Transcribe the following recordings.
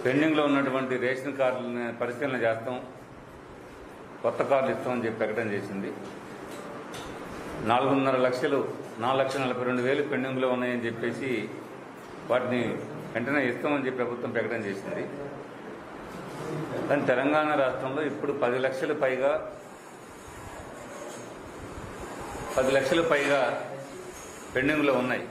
పెండింగ్లో ఉన్నటువంటి రేషన్ కార్డులను పరిశీలన చేస్తాం కొత్త కార్డులు ఇస్తామని చెప్పి ప్రకటన చేసింది నాలుగున్నర లక్షలు నాలుగు లక్షల నలభై రెండు వేలు పెండింగ్లో ఉన్నాయని చెప్పేసి వాటిని వెంటనే ఇస్తామని చెప్పి ప్రభుత్వం ప్రకటన చేసింది కానీ తెలంగాణ రాష్ట్రంలో ఇప్పుడు పది లక్షల పైగా పది లక్షల పైగా పెండింగ్లో ఉన్నాయి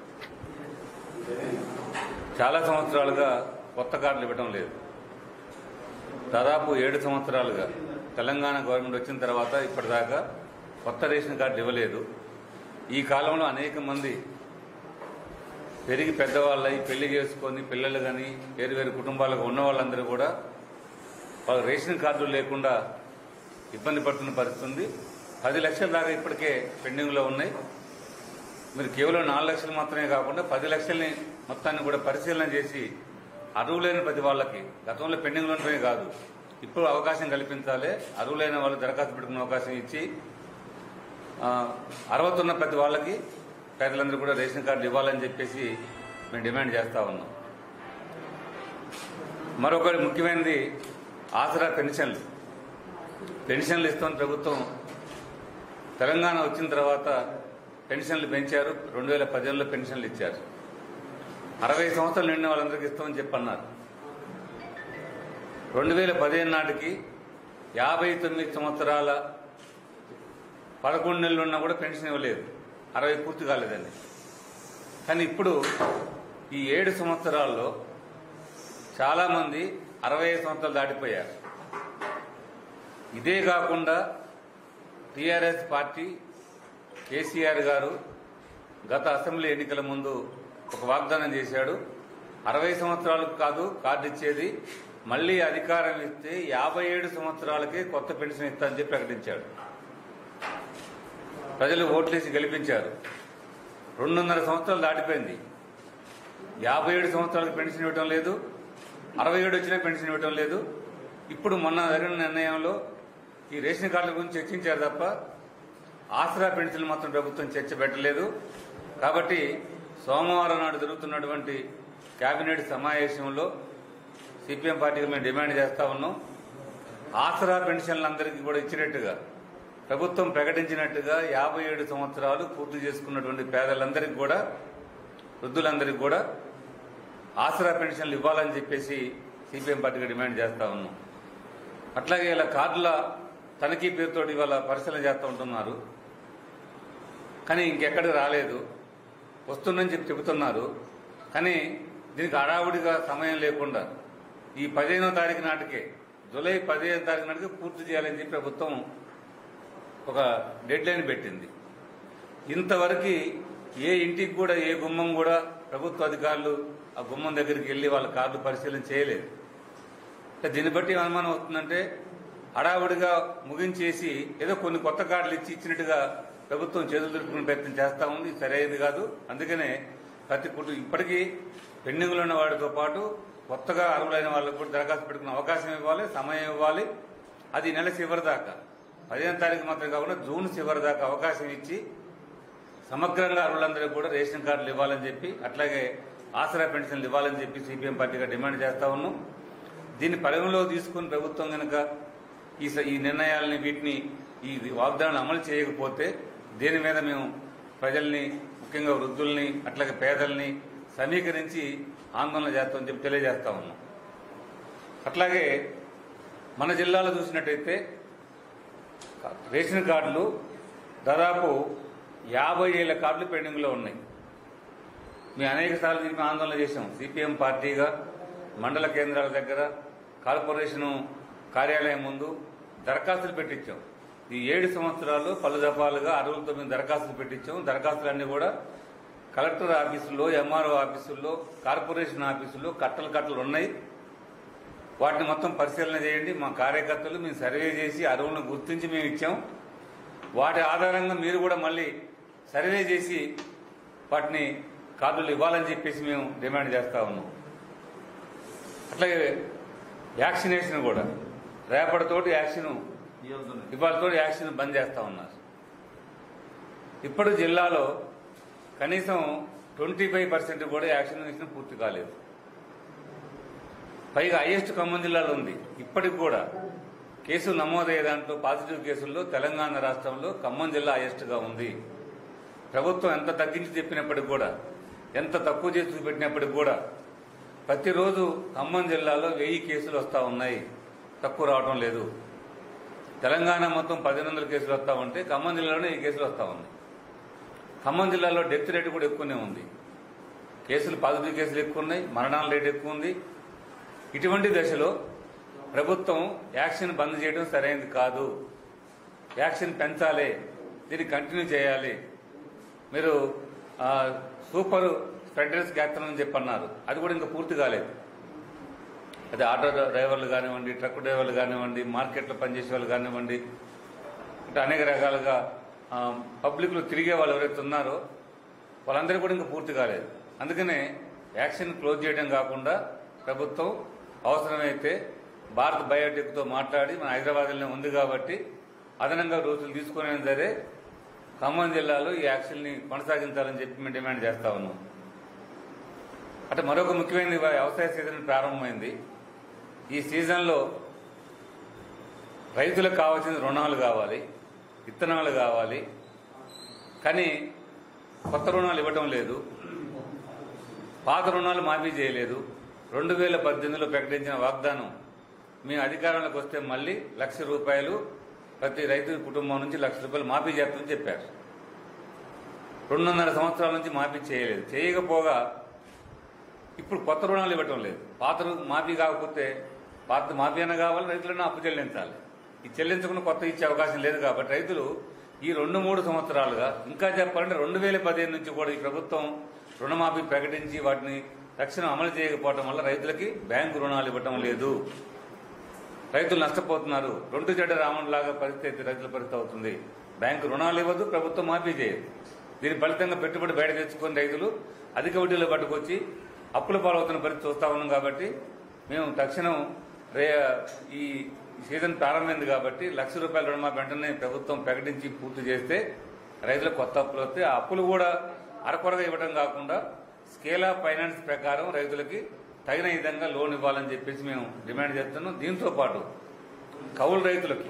చాలా సంవత్సరాలుగా కొత్త కార్డులు ఇవ్వడం లేదు దాదాపు ఏడు సంవత్సరాలుగా తెలంగాణ గవర్నమెంట్ వచ్చిన తర్వాత ఇప్పటిదాకా కొత్త రేషన్ కార్డులు ఇవ్వలేదు ఈ కాలంలో అనేక మంది పెరిగి పెద్దవాళ్ళై పెళ్లి చేసుకొని పిల్లలు కానీ వేరు వేరు కుటుంబాలకు ఉన్న వాళ్ళందరూ కూడా వాళ్ళ రేషన్ కార్డులు లేకుండా ఇబ్బంది పడుతున్న పరిస్థితి ఉంది పది లక్షల దాకా ఇప్పటికే పెండింగ్లో ఉన్నాయి మీరు కేవలం నాలుగు లక్షలు మాత్రమే కాకుండా పది లక్షల్ని మొత్తాన్ని కూడా పరిశీలన చేసి అర్హులైన ప్రతి వాళ్ళకి గతంలో పెండింగ్లో ఉండటమే కాదు ఇప్పుడు అవకాశం కల్పించాలి అర్హులైన వాళ్ళు దరఖాస్తు పెట్టుకునే అవకాశం ఇచ్చి ఆ, అర్హత ఉన్న ప్రతి వాళ్ళకి పేదలందరూ కూడా రేషన్ కార్డులు ఇవ్వాలని చెప్పేసి మేము డిమాండ్ చేస్తా ఉన్నాం మరొకటి ముఖ్యమైనది ఆసరా పెన్షన్లు పెన్షన్లు ఇస్తామని ప్రభుత్వం తెలంగాణ వచ్చిన తర్వాత పెన్షన్లు పెంచారు రెండు వేల పదిహేనులో పెన్షన్లు ఇచ్చారు అరవై సంవత్సరాలు నిండిన వాళ్ళందరికీ ఇస్తామని చెప్పన్నారు రెండు వేల పదిహేను నాటికి యాభై తొమ్మిది సంవత్సరాల పదకొండు నెలలు ఉన్నా కూడా పెన్షన్ ఇవ్వలేదు అరవై పూర్తి కాలేదండి కానీ ఇప్పుడు ఈ ఏడు సంవత్సరాల్లో చాలామంది అరవై ఐదు సంవత్సరాలు దాటిపోయారు ఇదే కాకుండా టీఆర్ఎస్ పార్టీ కేసీఆర్ గారు గత అసెంబ్లీ ఎన్నికల ముందు ఒక వాగ్దానం చేశాడు అరవై సంవత్సరాలకు కాదు కార్డు ఇచ్చేది మళ్లీ అధికారం ఇస్తే యాభై ఏడు సంవత్సరాలకే కొత్త పెన్షన్ ఇస్తానని చెప్పి ప్రకటించాడు ప్రజలు ఓట్లేసి గెలిపించారు రెండున్నర సంవత్సరాలు దాటిపోయింది యాభై ఏడు సంవత్సరాలకు పెన్షన్ ఇవ్వటం లేదు అరవై ఏడు వచ్చినా పెన్షన్ ఇవ్వటం లేదు ఇప్పుడు మొన్న జరిగిన నిర్ణయంలో ఈ రేషన్ కార్డుల గురించి చర్చించారు తప్ప ఆసరా పెన్షన్లు మాత్రం ప్రభుత్వం చర్చ పెట్టలేదు కాబట్టి సోమవారం నాడు జరుగుతున్నటువంటి కేబినెట్ సమావేశంలో సిపిఎం పార్టీకి మేము డిమాండ్ చేస్తా ఉన్నాం ఆసరా పెన్షన్లందరికీ కూడా ఇచ్చినట్టుగా ప్రభుత్వం ప్రకటించినట్టుగా యాభై ఏడు సంవత్సరాలు పూర్తి చేసుకున్నటువంటి పేదలందరికీ కూడా వృద్ధులందరికీ కూడా ఆసరా పెన్షన్లు ఇవ్వాలని చెప్పేసి సిపిఎం పార్టీకి డిమాండ్ చేస్తా ఉన్నాం అట్లాగే ఇలా కార్డుల తనిఖీ పేరుతో ఇవాళ పరిశీలన చేస్తూ ఉంటున్నారు కానీ ఇంకెక్కడికి రాలేదు వస్తుందని చెప్పి చెబుతున్నారు కానీ దీనికి హడావుడిగా సమయం లేకుండా ఈ పదిహేనో తారీఖు నాటికే జూలై పదిహేను తారీఖు నాటికి పూర్తి చేయాలని చెప్పి ప్రభుత్వం ఒక డెడ్ లైన్ పెట్టింది ఇంతవరకు ఏ ఇంటికి కూడా ఏ గుమ్మం కూడా ప్రభుత్వ అధికారులు ఆ గుమ్మం దగ్గరికి వెళ్ళి వాళ్ళ కార్డు పరిశీలన చేయలేదు అంటే దీన్ని బట్టి ఏం అనుమానం వస్తుందంటే హడావుడిగా ముగించేసి ఏదో కొన్ని కొత్త కార్డులు ఇచ్చి ఇచ్చినట్టుగా ప్రభుత్వం చేతులు దులుపుకునే ప్రయత్నం చేస్తా ఉంది ఇది సరైనది కాదు అందుకనే ప్రతి కుటుంబం ఇప్పటికీ పెండింగ్లో ఉన్న వాడితో పాటు కొత్తగా అర్హులైన వాళ్ళకు కూడా దరఖాస్తు పెట్టుకునే అవకాశం ఇవ్వాలి సమయం ఇవ్వాలి అది ఈ నెల చివరి దాకా పదిహేను తారీఖు మాత్రం కాకుండా జూన్ చివరి దాకా అవకాశం ఇచ్చి సమగ్రంగా అర్హులందరికీ కూడా రేషన్ కార్డులు ఇవ్వాలని చెప్పి అట్లాగే ఆసరా పెన్షన్లు ఇవ్వాలని చెప్పి సిపిఎం పార్టీగా డిమాండ్ చేస్తా ఉన్నాం దీన్ని పరిగణలో తీసుకుని ప్రభుత్వం కనుక ఈ స- ఈ నిర్ణయాలని వీటిని ఈ వాగ్దానాలు అమలు చేయకపోతే దీని మీద మేము ప్రజల్ని ముఖ్యంగా వృద్ధుల్ని అట్లాగే పేదల్ని సమీకరించి ఆందోళన చేస్తామని చెప్పి తెలియజేస్తా ఉన్నాం అట్లాగే మన జిల్లాలో చూసినట్టయితే రేషన్ కార్డులు దాదాపు యాభై ఏళ్ల కార్డులు పెండింగ్లో ఉన్నాయి మేము అనేక సార్లు దీనికి ఆందోళన చేశాం సిపిఎం పార్టీగా మండల కేంద్రాల దగ్గర కార్పొరేషన్ కార్యాలయం ముందు దరఖాస్తులు పెట్టించాం ఈ ఏడు సంవత్సరాలు పలు దఫాలుగా అరవై తొమ్మిది దరఖాస్తులు పెట్టించాం దరఖాస్తులన్నీ కూడా కలెక్టర్ ఆఫీసుల్లో ఎంఆర్ఓ ఆఫీసుల్లో కార్పొరేషన్ ఆఫీసుల్లో కట్టలు కట్టలు ఉన్నాయి వాటిని మొత్తం పరిశీలన చేయండి మా కార్యకర్తలు మేము సర్వే చేసి అరువులను గుర్తించి మేము ఇచ్చాం వాటి ఆధారంగా మీరు కూడా మళ్ళీ సర్వే చేసి వాటిని కార్డులు ఇవ్వాలని చెప్పేసి మేము డిమాండ్ చేస్తా ఉన్నాం అట్లాగే వ్యాక్సినేషన్ కూడా రేపటితోటి యాక్షన్ ఇవాళతో యాక్షన్ బంద్ చేస్తా ఉన్నారు ఇప్పుడు జిల్లాలో కనీసం ట్వంటీ ఫైవ్ పర్సెంట్ కూడా యాక్సినేషన్ పూర్తి కాలేదు పైగా హైయెస్ట్ ఖమ్మం జిల్లాలో ఉంది ఇప్పటికి కూడా కేసులు నమోదయ్యే దాంట్లో పాజిటివ్ కేసుల్లో తెలంగాణ రాష్ట్రంలో ఖమ్మం జిల్లా హైయెస్ట్ గా ఉంది ప్రభుత్వం ఎంత తగ్గించి చెప్పినప్పటికి కూడా ఎంత తక్కువ చేసి చూపెట్టినప్పటికి కూడా ప్రతిరోజు ఖమ్మం జిల్లాలో వెయ్యి కేసులు వస్తూ ఉన్నాయి తక్కువ రావడం లేదు తెలంగాణ మొత్తం పదిహేను వందల కేసులు వస్తూ ఉంటే ఖమ్మం జిల్లాలోనే ఈ కేసులు వస్తూ ఉన్నాయి ఖమ్మం జిల్లాలో డెత్ రేటు కూడా ఎక్కువనే ఉంది కేసులు పాజిటివ్ కేసులు ఎక్కువ ఉన్నాయి మరణాల రేటు ఎక్కువ ఉంది ఇటువంటి దశలో ప్రభుత్వం యాక్షన్ బంద్ చేయడం సరైనది కాదు యాక్షన్ పెంచాలి దీన్ని కంటిన్యూ చేయాలి మీరు ఆ, సూపర్ స్ప్రెడర్స్ క్యాప్టెన్ అని చెప్పి అన్నారు అది కూడా ఇంకా పూర్తి కాలేదు అది ఆటో డ్రైవర్లు కానివ్వండి ట్రక్ డ్రైవర్లు కానివ్వండి మార్కెట్లో పనిచేసే వాళ్ళు కానివ్వండి ఇట్లా అనేక రకాలుగా ఆ, పబ్లిక్లో తిరిగే వాళ్ళు ఎవరైతే ఉన్నారో వాళ్ళందరూ కూడా ఇంకా పూర్తి కాలేదు అందుకనే యాక్షన్ క్లోజ్ చేయడం కాకుండా ప్రభుత్వం అవసరమైతే భారత్ బయోటెక్తో మాట్లాడి మన హైదరాబాద్లోనే ఉంది కాబట్టి అదనంగా రోజులు తీసుకునే సరే ఖమ్మం జిల్లాలో ఈ యాక్షన్ని కొనసాగించాలని చెప్పి మేము డిమాండ్ చేస్తా ఉన్నాం అంటే మరొక ముఖ్యమైన వ్యవసాయ సీజన్ ప్రారంభమైంది ఈ సీజన్లో రైతులకు కావాల్సిన రుణాలు కావాలి విత్తనాలు కావాలి కానీ కొత్త రుణాలు ఇవ్వటం లేదు పాత రుణాలు మాఫీ చేయలేదు రెండు వేల పద్దెనిమిదిలో ప్రకటించిన వాగ్దానం మేము అధికారంలోకి వస్తే మళ్ళీ లక్ష రూపాయలు ప్రతి రైతు కుటుంబం నుంచి లక్ష రూపాయలు మాఫీ చేస్తామని చెప్పారు రెండున్నర సంవత్సరాల నుంచి మాఫీ చేయలేదు చేయకపోగా ఇప్పుడు కొత్త రుణాలు ఇవ్వటం లేదు పాత రు- మాఫీ కాకపోతే పాత మాఫీ అయినా కావాలి రైతులను అప్పు చెల్లించాలి ఈ చెల్లించకుండా కొత్త ఇచ్చే అవకాశం లేదు కాబట్టి రైతులు ఈ రెండు మూడు సంవత్సరాలుగా ఇంకా చెప్పాలంటే రెండు వేల పదిహేను నుంచి కూడా ఈ ప్రభుత్వం రుణమాఫీ ప్రకటించి వాటిని తక్షణం అమలు చేయకపోవడం వల్ల రైతులకి బ్యాంకు రుణాలు ఇవ్వటం లేదు రైతులు నష్టపోతున్నారు రెండు చెడ్డ రావణలాగా పరిస్థితి రైతుల పరిస్థితి అవుతుంది బ్యాంకు రుణాలు ఇవ్వదు ప్రభుత్వం మాఫీ చేయదు దీని ఫలితంగా పెట్టుబడి బయట తెచ్చుకొని రైతులు అధిక వడ్డీలో పట్టుకొచ్చి అప్పుల పాలవుతున్న పరిస్థితి చూస్తా ఉన్నాం కాబట్టి మేము తక్షణం రే ఈ సీజన్ ప్రారంభమైంది కాబట్టి లక్ష రూపాయల రుణమాఫీ వెంటనే ప్రభుత్వం ప్రకటించి పూర్తి చేస్తే రైతులకు కొత్త అప్పులు వస్తే ఆ అప్పులు కూడా అరకొరగా ఇవ్వడం కాకుండా స్కేల్ ఆఫ్ ఫైనాన్స్ ప్రకారం రైతులకి తగిన విధంగా లోన్ ఇవ్వాలని చెప్పేసి మేము డిమాండ్ చేస్తున్నాం దీంతో పాటు కౌలు రైతులకి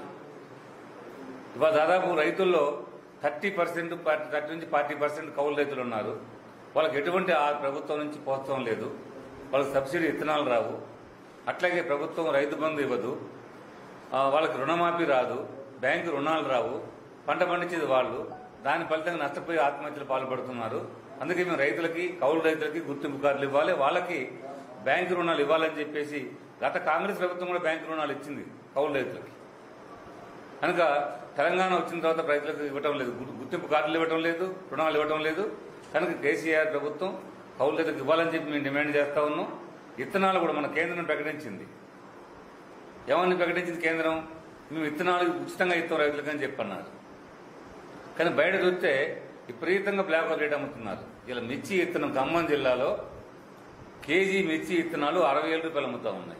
ఇవాళ దాదాపు రైతుల్లో థర్టీ పర్సెంట్ థర్టీ నుంచి ఫార్టీ పర్సెంట్ కౌలు రైతులు ఉన్నారు వాళ్ళకి ఎటువంటి ఆ ప్రభుత్వం నుంచి ప్రోత్సాహం లేదు వాళ్ళకి సబ్సిడీ విత్తనాలు రావు అట్లాగే ప్రభుత్వం రైతు బంధు ఇవ్వదు ఆ, వాళ్ళకి రుణమాఫీ రాదు బ్యాంకు రుణాలు రావు పంట పండించేది వాళ్ళు దాని ఫలితంగా నష్టపోయి ఆత్మహత్యలు పాల్పడుతున్నారు అందుకే మేము రైతులకి కౌలు రైతులకి గుర్తింపు కార్డులు ఇవ్వాలి వాళ్ళకి బ్యాంకు రుణాలు ఇవ్వాలని చెప్పేసి గత కాంగ్రెస్ ప్రభుత్వం కూడా బ్యాంకు రుణాలు ఇచ్చింది కౌలు రైతులకి కనుక తెలంగాణ వచ్చిన తర్వాత రైతులకు ఇవ్వటం లేదు గు- గుర్తింపు కార్డులు ఇవ్వటం లేదు రుణాలు ఇవ్వటం లేదు కనుక కేసీఆర్ ప్రభుత్వం కౌలు రైతులకు ఇవ్వాలని చెప్పి మేము డిమాండ్ చేస్తా ఉన్నాం విత్తనాలు కూడా మన కేంద్రం ప్రకటించింది ఏమని ప్రకటించింది కేంద్రం మేము విత్తనాలు ఉచితంగా ఇస్తాం రైతులకు అని చెప్పన్నారు కానీ బయట చూస్తే విపరీతంగా బ్లాక్ రేట్ అమ్ముతున్నారు ఇలా మిర్చి విత్తనం ఖమ్మం జిల్లాలో కేజీ మిర్చి విత్తనాలు అరవై ఏళ్ళ రూపాయలు అమ్ముతా ఉన్నాయి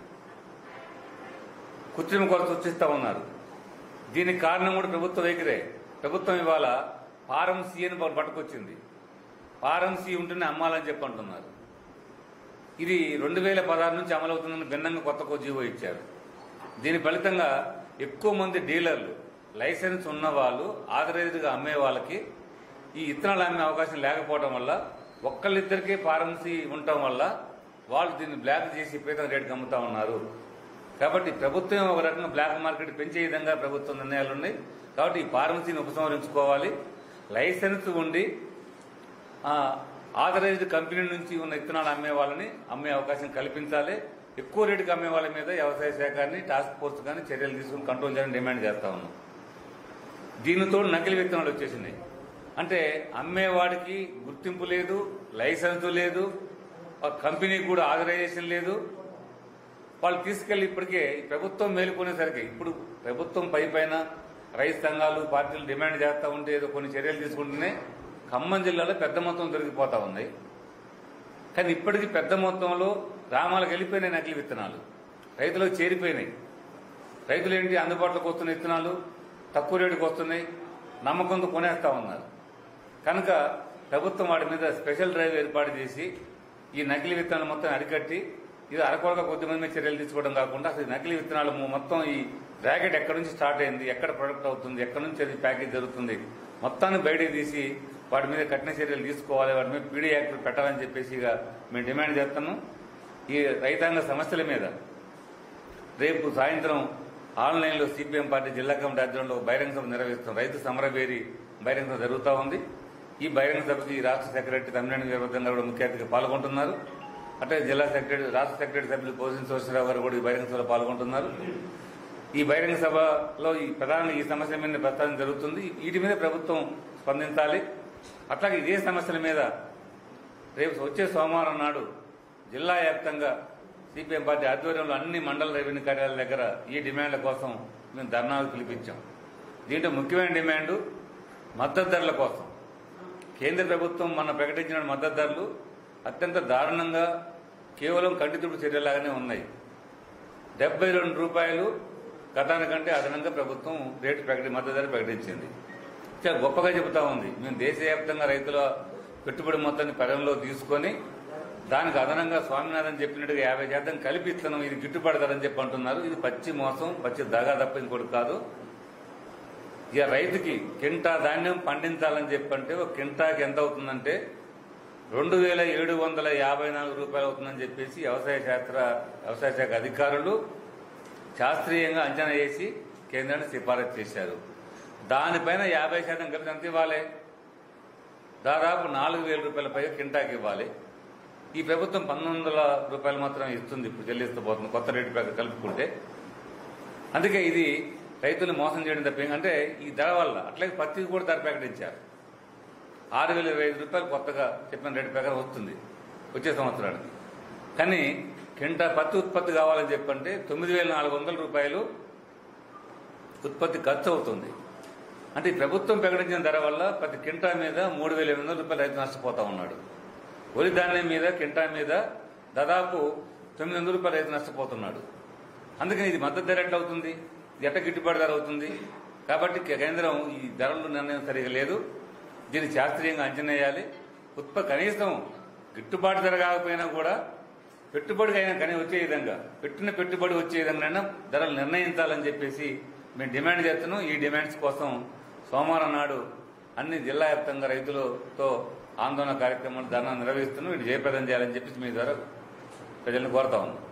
కృత్రిమ కొరత సృష్టిస్తా ఉన్నారు దీనికి కారణం కూడా ప్రభుత్వ వైఖరే ప్రభుత్వం ఇవాళ ఫారం సి అని ప- పట్టుకొచ్చింది ఫారం సి ఉంటేనే అమ్మాలని చెప్పి అంటున్నారు ఇది రెండు వేల పదహారు నుంచి అమలవుతుందని భిన్నంగా కొత్త కో జీవో ఇచ్చారు దీని ఫలితంగా ఎక్కువ మంది డీలర్లు లైసెన్స్ ఉన్న వాళ్ళు ఆథరైజ్డ్గా అమ్మే వాళ్ళకి ఈ ఇత్తనాలు అమ్మే అవకాశం లేకపోవడం వల్ల ఒక్కళ్ళిద్దరికీ ఫార్మసీ ఉండటం వల్ల వాళ్ళు దీన్ని బ్లాక్ చేసి విపరీతం రేటుకి అమ్ముతా ఉన్నారు కాబట్టి ప్రభుత్వం ఒక రకంగా బ్లాక్ మార్కెట్ పెంచే విధంగా ప్రభుత్వం నిర్ణయాలు ఉన్నాయి కాబట్టి ఈ ఫార్మసీని ఉపసంహరించుకోవాలి లైసెన్స్ ఉండి ఆ, ఆథరైజ్డ్ కంపెనీ నుంచి ఉన్న విత్తనాలు అమ్మే వాళ్ళని అమ్మే అవకాశం కల్పించాలి ఎక్కువ రేటుకి అమ్మే వాళ్ళ మీద వ్యవసాయ శాఖని టాస్క్ ఫోర్స్ కానీ చర్యలు తీసుకుని కంట్రోల్ చేయాలని డిమాండ్ చేస్తా ఉన్నాం దీనితో నకిలీ విత్తనాలు వచ్చేసినాయి అంటే అమ్మేవాడికి గుర్తింపు లేదు లైసెన్స్ లేదు ఆ కంపెనీకి కూడా ఆథరైజేషన్ లేదు వాళ్ళు తీసుకెళ్లి ఇప్పటికే ఈ ప్రభుత్వం మేలుకునేసరికి ఇప్పుడు ప్రభుత్వం పై పైన రైతు సంఘాలు పార్టీలు డిమాండ్ చేస్తా ఉంటే ఏదో కొన్ని చర్యలు తీసుకుంటూనే ఖమ్మం జిల్లాలో పెద్ద మొత్తం దొరికిపోతా ఉన్నాయి కానీ ఇప్పటికీ పెద్ద మొత్తంలో గ్రామాలకు వెళ్ళిపోయినాయి నకిలీ విత్తనాలు రైతులకు చేరిపోయినాయి రైతులు ఏంటి అందుబాటులోకి వస్తున్న విత్తనాలు తక్కువ రేటుకి వస్తున్నాయి నమ్మకంతో కొనేస్తా ఉన్నారు కనుక ప్రభుత్వం వాటి మీద స్పెషల్ డ్రైవ్ ఏర్పాటు చేసి ఈ నకిలీ విత్తనాలు మొత్తం అరికట్టి ఇది అరకొరగా కొద్దిమంది మీద చర్యలు తీసుకోవడం కాకుండా అసలు ఈ నకిలీ విత్తనాలు మొత్తం ఈ ర్యాకెట్ ఎక్కడి నుంచి స్టార్ట్ అయింది ఎక్కడ ప్రొడక్ట్ అవుతుంది ఎక్కడి నుంచి అది ప్యాకేజ్ జరుగుతుంది మొత్తాన్ని బయటకు తీసి వాటి మీద కఠిన చర్యలు తీసుకోవాలి వాటి మీద పీడీ యాక్ట్ పెట్టాలని చెప్పేసి ఇక మేము డిమాండ్ చేస్తున్నాం ఈ రైతాంగ సమస్యల మీద రేపు సాయంత్రం ఆన్లైన్లో సిపిఎం పార్టీ జిల్లా కమిటీ ఆధ్వర్యంలో ఒక బహిరంగ సభ నిర్వహిస్తాం రైతు సమరవేరి బహిరంగ సభ జరుగుతూ ఉంది ఈ బహిరంగ సభకి రాష్ట్ర సెక్రటరీ తమ్మినేని వీరభద్రం గారు కూడా ముఖ్య అతిథిగా పాల్గొంటున్నారు అట్లాగే జిల్లా సెక్రటరీ రాష్ట్ర సెక్రటరీ సభ్యులు పోసిన సోషరావు గారు కూడా ఈ బహిరంగ సభలో పాల్గొంటున్నారు ఈ బహిరంగ సభలో ఈ ప్రధాన ఈ సమస్యల మీద ప్రస్తావన జరుగుతుంది వీటి మీద ప్రభుత్వం స్పందించాలి అట్లాగే ఇదే సమస్యల మీద రేపు వచ్చే సోమవారం నాడు జిల్లా వ్యాప్తంగా సిపిఎం పార్టీ ఆధ్వర్యంలో అన్ని మండల రెవెన్యూ కార్యాలయాల దగ్గర ఈ డిమాండ్ల కోసం మేము ధర్నాలు పిలిపించాం దీంట్లో ముఖ్యమైన డిమాండు మద్దతు ధరల కోసం కేంద్ర ప్రభుత్వం మన ప్రకటించిన మద్దతు ధరలు అత్యంత దారుణంగా కేవలం కంటితుడు చర్యలాగానే ఉన్నాయి డెబ్బై రెండు రూపాయలు గతానికంటే అదనంగా ప్రభుత్వం రేటు ప్రకటి మద్దతు ధర ప్రకటించింది చాలా గొప్పగా చెబుతా ఉంది మేము దేశవ్యాప్తంగా రైతుల పెట్టుబడి మొత్తాన్ని పరిగణలో తీసుకొని దానికి అదనంగా స్వామినాథన్ చెప్పినట్టుగా యాభై శాతం కలిపి ఇస్తున్నాం ఇది గిట్టుబాటు ధర అని చెప్పి అంటున్నారు ఇది పచ్చి మోసం పచ్చి దగా తప్ప ఇంకోటి కాదు ఇక రైతుకి కింటా ధాన్యం పండించాలని చెప్పంటే ఒక కింటాకి ఎంత అవుతుందంటే రెండు వేల ఏడు వందల యాభై నాలుగు రూపాయలు అవుతుందని చెప్పేసి వ్యవసాయ శాస్త్ర వ్యవసాయ శాఖ అధికారులు శాస్త్రీయంగా అంచనా వేసి కేంద్రాన్ని సిఫారసు చేశారు దానిపైన యాభై శాతం కలిపి ఎంత ఇవ్వాలి దాదాపు నాలుగు వేల రూపాయల పైగా కింటాకి ఇవ్వాలి ఈ ప్రభుత్వం పంతొమ్మిది వందల రూపాయలు మాత్రం ఇస్తుంది ఇప్పుడు చెల్లిస్తూ పోతుంది కొత్త రేటు ప్రకారం కలుపుకుంటే అందుకే ఇది రైతులు మోసం చేయడం తప్ప అంటే ఈ ధర వల్ల అట్లాగే పత్తికి కూడా ధర ప్రకటించారు ఆరు వేల ఇరవై ఐదు రూపాయలు కొత్తగా చెప్పిన రేటు ప్రకారం వస్తుంది వచ్చే సంవత్సరానికి కానీ కింటా పత్తి ఉత్పత్తి కావాలని చెప్పంటే తొమ్మిది వేల నాలుగు వందల రూపాయలు ఉత్పత్తి ఖర్చు అవుతుంది అంటే ఈ ప్రభుత్వం ప్రకటించిన ధర వల్ల ప్రతి కింటా మీద మూడు వేల ఎనిమిది వందల రూపాయలు రైతు నష్టపోతా ఉన్నాడు వరి ధాన్యం మీద కింటా మీద దాదాపు తొమ్మిది వందల రూపాయలు రైతు నష్టపోతున్నాడు అందుకని ఇది మద్దతు ధర ఎట్లా అవుతుంది ఇది ఎట్ట గిట్టుబాటు ధర అవుతుంది కాబట్టి కేంద్రం ఈ ధరలు నిర్ణయం సరిగా లేదు దీన్ని శాస్త్రీయంగా అంచనా వేయాలి ఉత్పత్తి కనీసం గిట్టుబాటు ధర కాకపోయినా కూడా పెట్టుబడికి అయినా కానీ వచ్చే విధంగా పెట్టిన పెట్టుబడి వచ్చే విధంగా ధరలు నిర్ణయించాలని చెప్పేసి మేము డిమాండ్ చేస్తున్నాం ఈ డిమాండ్స్ కోసం సోమవారం నాడు అన్ని జిల్లా వ్యాప్తంగా రైతులతో ఆందోళన కార్యక్రమాలు ధర్నా నిర్వహిస్తున్నాం ఇది జయప్రదం చేయాలని చెప్పేసి మీ ద్వారా ప్రజలను కోరుతా ఉన్నాం